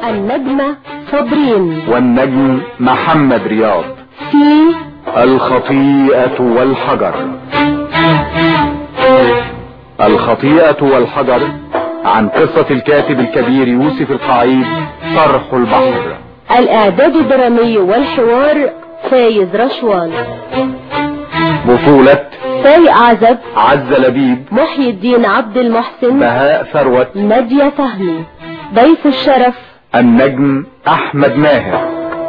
النجمة صابرين والنجم محمد رياض في الخطيئة والحجر الخطيئة والحجر عن قصة الكاتب الكبير يوسف القعيد طرح البحر الإعداد الدرامي والحوار فايز رشوان بطولة فاي أعزب عز لبيب محي الدين عبد المحسن بهاء ثروت نادية فهمي ضيف الشرف النجم احمد ماهر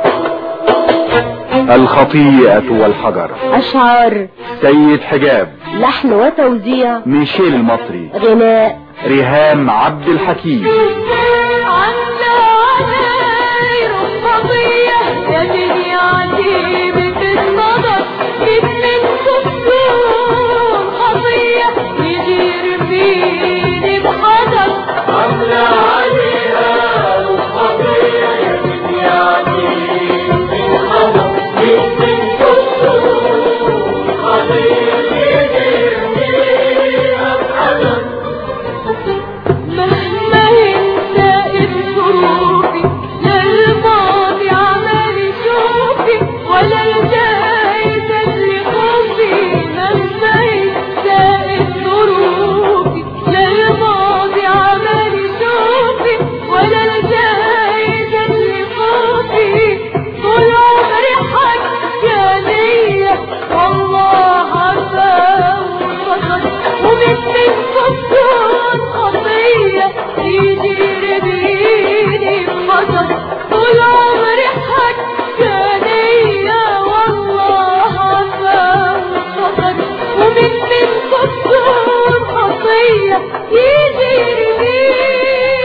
الخطيئة والحجر أشعار سيد حجاب لحن وتوزيع ميشيل المصري غناء ريهام عبد الحكيم عنا غير قضية يا دنيا عجيبة النظر مثل الكسور قضية يجير فيني بحذر عنا عليها قضية يا دنيا عجيبة النظر مثل الكسور قضية يجير فيها بحذر مهما ينسى ظروفي لا الماضي عمال يشوفي ولا الجاي اللي خوفي مهما ينسى ظروفي لا الماضي عمال يشوفي ولا الجاي اللي خوفي طول عمري حاجة ليا والله عفا وفضل ومن الكفار قضية يجي بيني بخطر طول عمري حاجة ليا والله عفا وفضل ومن الكفار قضية يجي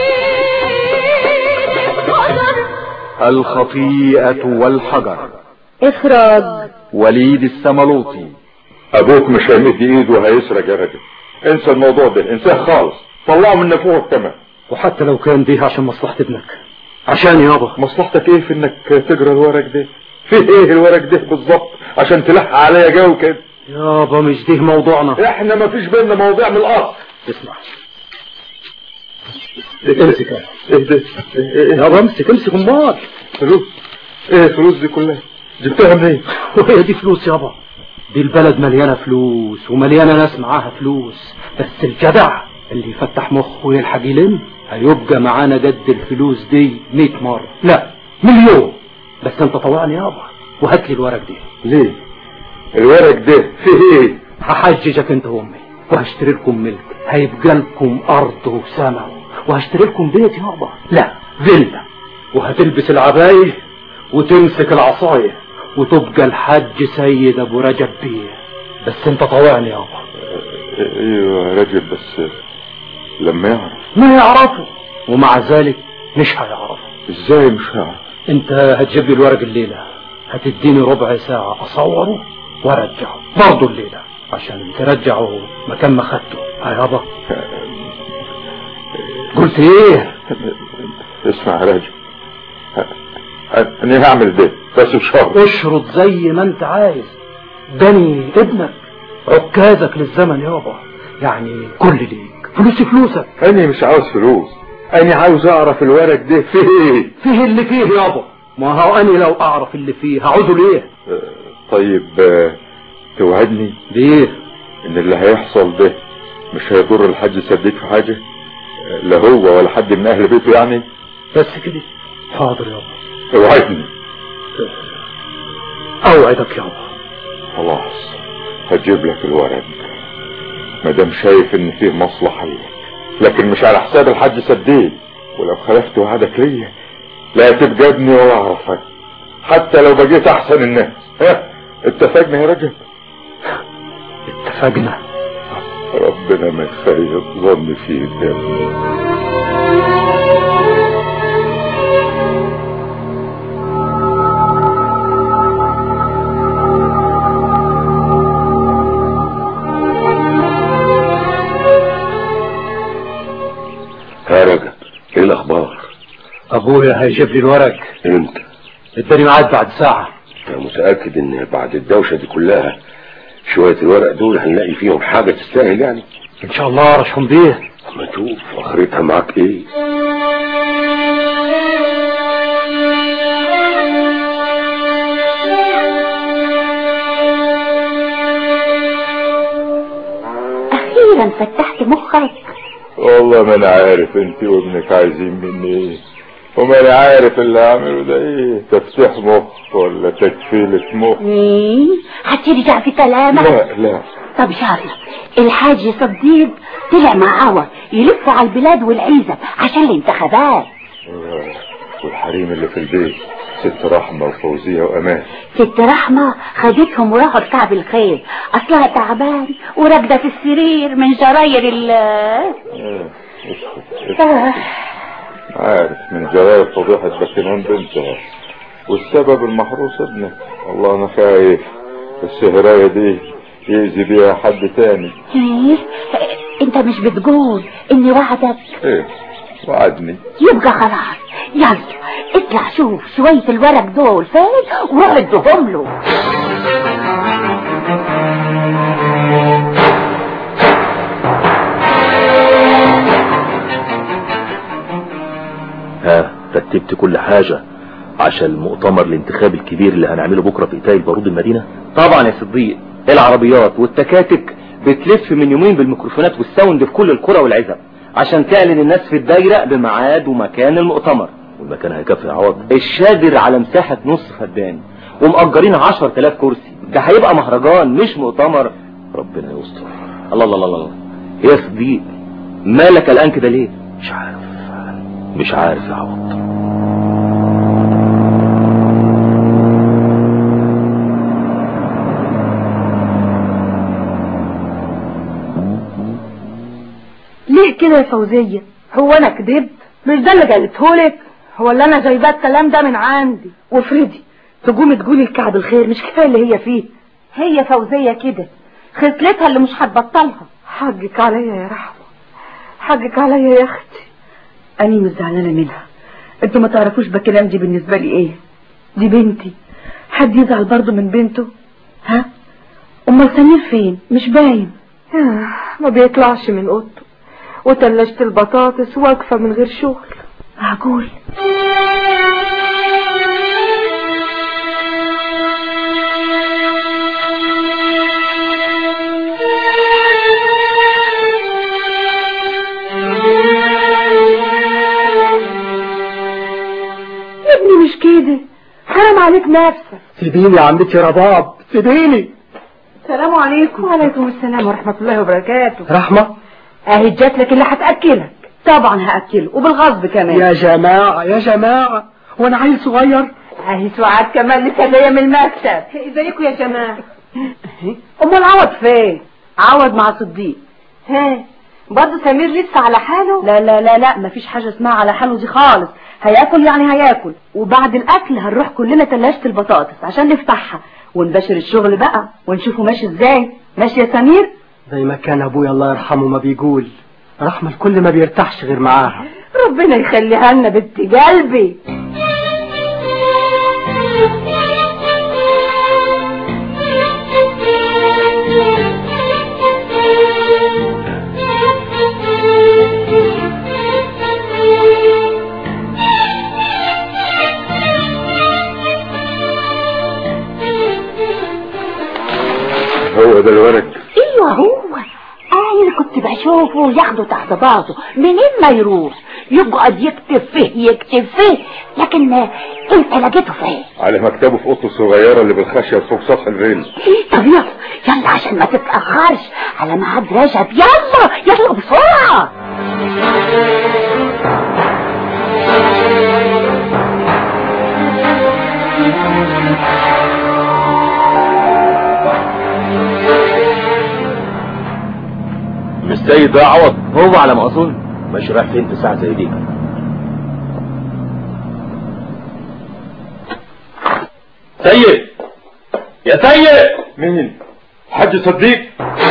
بيني بخطر الخطيئة والحجر إخراج وليد السملوطي ابوك مش هيمد ايده وهيسرق يا راجل انسى الموضوع ده انساه خالص طلعه من نافوخك كمان وحتى لو كان دي عشان مصلحة ابنك عشان يابا مصلحتك ايه في انك تقرا الورق ده فيه ايه الورق ده بالظبط عشان تلح عليا جو كده يابا مش دي موضوعنا احنا ما فيش بينا مواضيع من الاصل اسمع امسك ايه ده ايه ايه يابا امسك امسك امال فلوس ايه الفلوس دي كلها جبتها منين وهي دي فلوس يابا دي البلد مليانة فلوس ومليانة ناس معاها فلوس بس الجدع اللي يفتح مخه ويلحق يلم هيبقى معانا جد الفلوس دي 100 مرة لا مليون بس انت طوعني يابا وهات لي الورق دي ليه الورق ده فيه ايه هحججك انت وامي وهشتري لكم ملك هيبقى لكم ارض وسماء وهشتري لكم بيت يابا لا فيلا وهتلبس العباية وتمسك العصاية وتبقى الحج سيد ابو رجب بيه بس انت طوعني يابا ايوه يا راجل بس لما يعرف ما يعرفه ومع ذلك مش هيعرفه ازاي مش هيعرف انت هتجيب لي الورق الليلة هتديني ربع ساعة اصوره وارجعه برضه الليلة عشان ترجعه مكان ما خدته ها يابا قلت ايه اسمع يا راجل انا هعمل ده بس بشرط اشرط زي ما انت عايز دني ابنك عكازك للزمن يابا يعني كل ليك فلوسي فلوسك انا مش عاوز فلوس انا عاوز اعرف الورق ده فيه ايه فيه اللي فيه يابا ما هو اني لو اعرف اللي فيه هعوزه ليه آه، طيب آه، توعدني ليه ان اللي هيحصل ده مش هيضر الحاج سديد في حاجة آه، لا هو ولا حد من اهل بيته يعني بس كده حاضر يابا توعدني اوعدك يابا خلاص هجيب لك الورق ما دام شايف ان فيه مصلحة ليك لكن مش على حساب الحاج سديد ولو خلفت وعدك ليا لا تبقى ابني ولا اعرفك حتى لو بقيت احسن الناس ها اتفقنا يا رجل اتفقنا ربنا ما يخيب ظن فيك يا ابني يا رجب ايه الاخبار ابويا هيجيب لي الورق انت اداني ميعاد بعد ساعة انت متاكد ان بعد الدوشه دي كلها شويه الورق دول هنلاقي فيهم حاجه تستاهل يعني ان شاء الله رشحهم بيه اما نشوف اخرتها معاك ايه والله ما انا عارف انت وابنك عايزين مني ايه وما انا عارف اللي هعمله ده ايه تفتيح مخ ولا تكفيلة مخ ايه هترجع في كلامك لا لا طب شاطر الحاج صديق طلع مع عوض يلف على البلاد والعزب عشان الانتخابات آه، والحريم اللي في البيت ست رحمة وفوزية وأمان ست رحمة خدتهم وراحوا لكعب الخير اصلها تعبان وراكده في السرير من جراير ال آه، اسكت اسكت عارف من جراير فضيحة بكنان بنتها والسبب المحروس ابنك والله انا خايف السهراية دي يأذي بيها حد تاني ايه انت مش بتقول اني وعدك ايه وعدني يبقى خلاص يلا اطلع شوف شوية الورق دول فين وردهم له ها رتبت كل حاجة عشان المؤتمر الانتخابي الكبير اللي هنعمله بكرة في إيتاي البارود المدينة طبعا يا صديق العربيات والتكاتك بتلف من يومين بالميكروفونات والساوند في كل القرى والعزب عشان تعلن الناس في الدايرة بميعاد ومكان المؤتمر والمكان هيكفي يا عوض الشادر على مساحة نص فدان ومأجرين 10000 كرسي ده هيبقى مهرجان مش مؤتمر ربنا يستر الله الله الله الله يا صديق مالك الآن كده ليه مش عارف مش عارف يا عوض ليه كده يا فوزية هو انا كدبت مش ده اللي قالتهولك هو اللي انا جايباه الكلام ده من عندي وافرضي تقومي تقولي لكعب الخير مش كفايه اللي هي فيه هي فوزية كده خصلتها اللي مش هتبطلها حقك عليا يا رحمة حقك عليا يا اختي انا مش زعلانه منها انتوا ما تعرفوش بكلام دي بالنسبه لي ايه دي بنتي حد يزعل برضه من بنته ها امال سمير فين مش باين ما بيطلعش من اوضته وتلجت البطاطس واقفه من غير شغل معقول يا ابني مش كده حرام عليك نفسك سيبيني يا عمتي رباب سيبيني السلام عليكم وعليكم السلام ورحمة الله وبركاته رحمة اهي جات لك اللي هتأكلك طبعا هأكله وبالغصب كمان يا جماعة يا جماعة وانا عيل صغير اهي سعاد كمان لسه جايه من المكتب ازيكم يا جماعه امال عوض فين عوض مع صديق ها برضه سمير لسه على حاله لا لا لا لا مفيش حاجه اسمها على حاله دي خالص هياكل يعني هياكل وبعد الاكل هنروح كلنا تلاجة البطاطس عشان نفتحها ونبشر الشغل بقى ونشوفه ماشي ازاي ماشي يا سمير زي ما كان ابويا الله يرحمه ما بيقول رحمة الكل ما بيرتاحش غير معاها ربنا يخليها لنا بنت قلبي هو ده الورق ايوه هو انا اللي كنت بشوفه ياخده تحت باطه منين ما يروح يقعد يكتب فيه يكتب فيه لكن انت لقيته فين على مكتبه في اوضته الصغيرة اللي بالخشية فوق سطح الريل طب يلا يلا عشان ما تتأخرش على ميعاد رجب يلا يلا بسرعة مش سيد ده عوض هو على ما اظن ماشي رايح فين في ساعة زي دي سيد يا سيد مين حاج صديق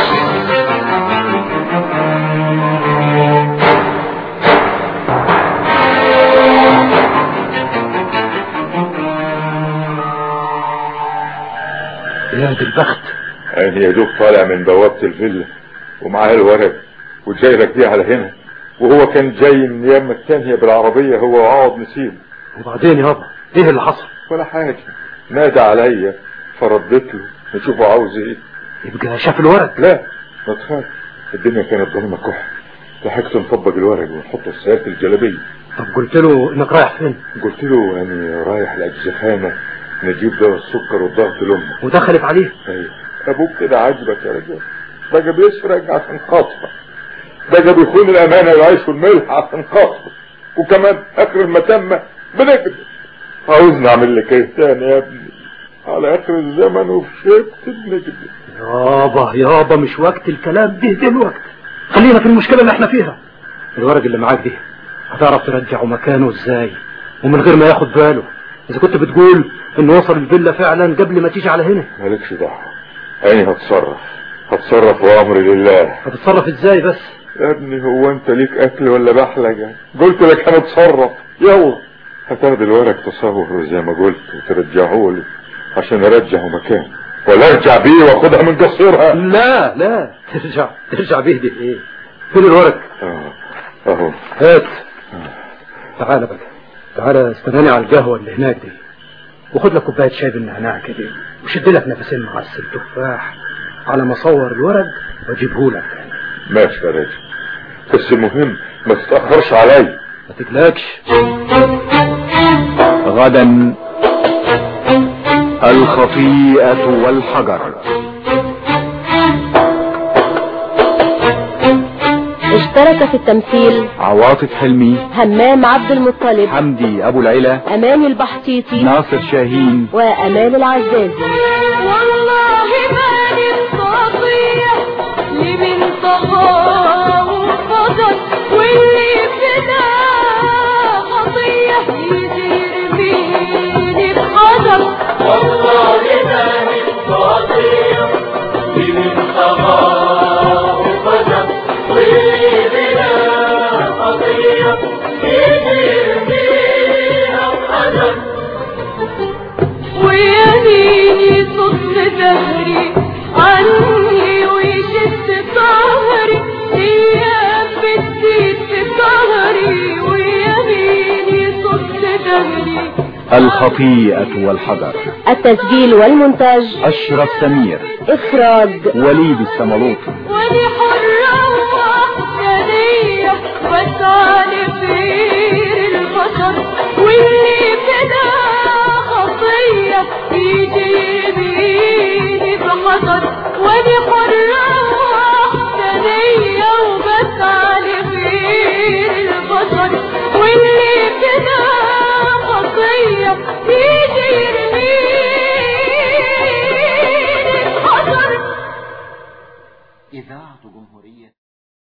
يا دي البخت انا يا دوب طالع من بوابة الفيلا ومعاه الورق وجاي بيه على هنا وهو كان جاي من يامة التانية بالعربية هو وعوض نسيب وبعدين يابا ايه اللي حصل ولا حاجة نادى عليا فردت له نشوفه عاوز ايه يبقى شاف الورق لا ما تخاف الدنيا كانت ضلمة كحل لحقت نطبق الورق ونحطه في سيارة الجلبية طب قلت له انك رايح فين قلت له أنا رايح الأجزخانة نجيب دواء السكر والضغط لأمه ودخلت عليه أيوة أبوك كده عاجبك يا رجال بقى بيسرق عشان خاطرك بقى بيخون الأمانة والعيش والملح عشان خاطرك وكمان آخر المتمة بنكذب عاوزني أعمل لك إيه تاني يا ابني على آخر الزمن وفي شبت بنكذب يابا يابا مش وقت الكلام ده دلوقتي خلينا في المشكلة اللي احنا فيها الورق اللي معاك دي هتعرف ترجعه مكانه ازاي ومن غير ما ياخد باله اذا كنت بتقول انه وصل الفيلا فعلا قبل ما تيجي على هنا مالكش دعوة أنا هتصرف هتصرف وأمري لله هتتصرف ازاي بس يا ابني هو أنت ليك أكل ولا بحلقة قلت لك هنتصرف يلا هتاخد الورق تصور زي ما قلت وترجعه لي عشان أرجعه مكانه ولا أرجع بيه وأخدها من قصيرها لا لا ترجع ترجع بيه دي ايه فين الورق آه. أهو هات تعالى بقى تعالى استناني على القهوة اللي هناك دي وخد لك كوباية شاي بالنعناع كده وشد لك نفسين معسل تفاح على ما اصور الورق واجيبه لك ماشي يا راجل بس المهم ما تتأخرش عليا ما تقلقش غدا الخطيئة والحجر اشترك في التمثيل عواطف حلمي همام عبد المطلب حمدي أبو العلا أماني البحطيطي ناصر شاهين وأمال العزازي والله ماني الصافية لمن طغى وفضل واللي بدا خطية يجي يرميني بحجر والله ماني الصافية لمن طغى وفضل واللي بدا خطية يجي يرميني بحجر ويميني صد دهري عني ويشد ظهري هي بتزيد في ظهري ويميني صد دهري الخطيئة والحجر التسجيل والمونتاج أشرف سمير إخراج وليد السملوطي ودي حرة وحدانية بسعى لخير البشر واللي بلا خطية يجي يرميني بحجر ودي حرة وحدانية وبسعى لخير البشر واللي بلا خطية يجي يرميني بحجر إذاعة جمهورية